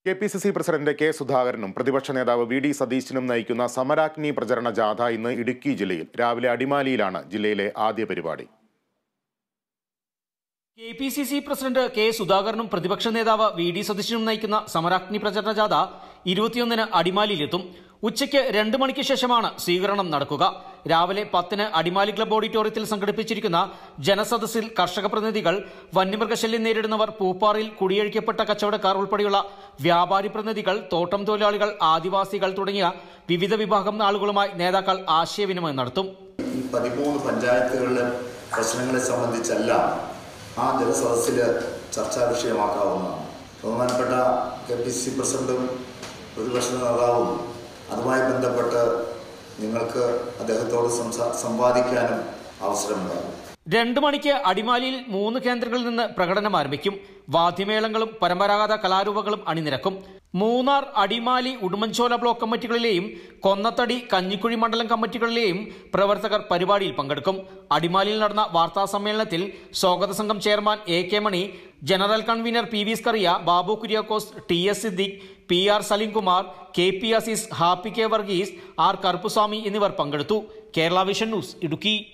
K P C C president K സുധാകരനും പ്രതിപക്ഷ നേതാവ് വി ഡി സതീശനും നയിക്കുന്ന സമരാഗ്നി പ്രചരണ ജാഥ ഇന്ന് ഇടുക്കി ജില്ലയിൽ രാവിലെ അടിമാലിയിലാണ് ജില്ലയിലെ ആദ്യ പരിപാടി K P C C president K സുധാകരനും പ്രതിപക്ഷ നേതാവ് വി ഡി സതീശനും നയിക്കുന്ന സമരാഗ്നി പ്രചരണ ജാഥ ഇരുപത്തിയൊന്നിന് അടിമാലിയിലെത്തും ഉച്ചയ്ക്ക് രണ്ട് മണിക്ക് ശേഷമാണ് സ്വീകരണം നടക്കുക രാവിലെ പത്തിന് അടിമാലി ക്ലബ് ഓഡിറ്റോറിയത്തിൽ സംഘടിപ്പിച്ചിരിക്കുന്ന ജനസദസ്സിൽ കർഷക പ്രതിനിധികൾ വന്യമൃഗശല്യം നേരിടുന്നവർ പൂപ്പാറിൽ കുടിയൊഴിക്കപ്പെട്ട കച്ചവടക്കാർ ഉൾപ്പെടെയുള്ള വ്യാപാരി പ്രതിനിധികൾ തോട്ടം തൊഴിലാളികൾ ആദിവാസികൾ തുടങ്ങിയ വിവിധ വിഭാഗം ആളുകളുമായി നേതാക്കൾ ആശയവിനിമയം നടത്തും ഈ പതിമൂന്ന് പഞ്ചായത്തുകളിലെ പ്രശ്നങ്ങളെ സംബന്ധിച്ചെല്ലാം ആ ജനസദസ്സിൽ ചർച്ചാ വിഷയമാക്കാവുന്നതാണ് ബഹുമാനപ്പെട്ട കെ പി സി പ്രസിഡന്റും പ്രതിപക്ഷ നേതാവും അതുമായി ബന്ധപ്പെട്ട് നിങ്ങൾക്ക് അദ്ദേഹത്തോട് സംസാ സംവാദിക്കാനും അവസരമുണ്ടാകും രണ്ടു മണിക്ക് അടിമാലിയിൽ മൂന്ന് കേന്ദ്രങ്ങളിൽ നിന്ന് പ്രകടനം ആരംഭിക്കും വാദ്യമേളങ്ങളും പരമ്പരാഗത കലാരൂപങ്ങളും അണിനിരക്കും മൂന്നാർ അടിമാലി ഉടുമ്പൻചോല ബ്ലോക്ക് കമ്മിറ്റികളിലെയും കൊന്നത്തടി കഞ്ഞിക്കുഴി മണ്ഡലം കമ്മിറ്റികളിലെയും പ്രവർത്തകർ പരിപാടിയിൽ പങ്കെടുക്കും അടിമാലിയിൽ നടന്ന വാർത്താ സമ്മേളനത്തിൽ സ്വാഗത സംഘം chairman A K Mani general convener P V Scaria Babu Kuriakose T S Siddique P R Salimkumar K P Azeez Happy K Varghese R Karuppuswamy എന്നിവർ പങ്കെടുത്തു കേരള വിഷൻ ന്യൂസ് ഇടുക്കി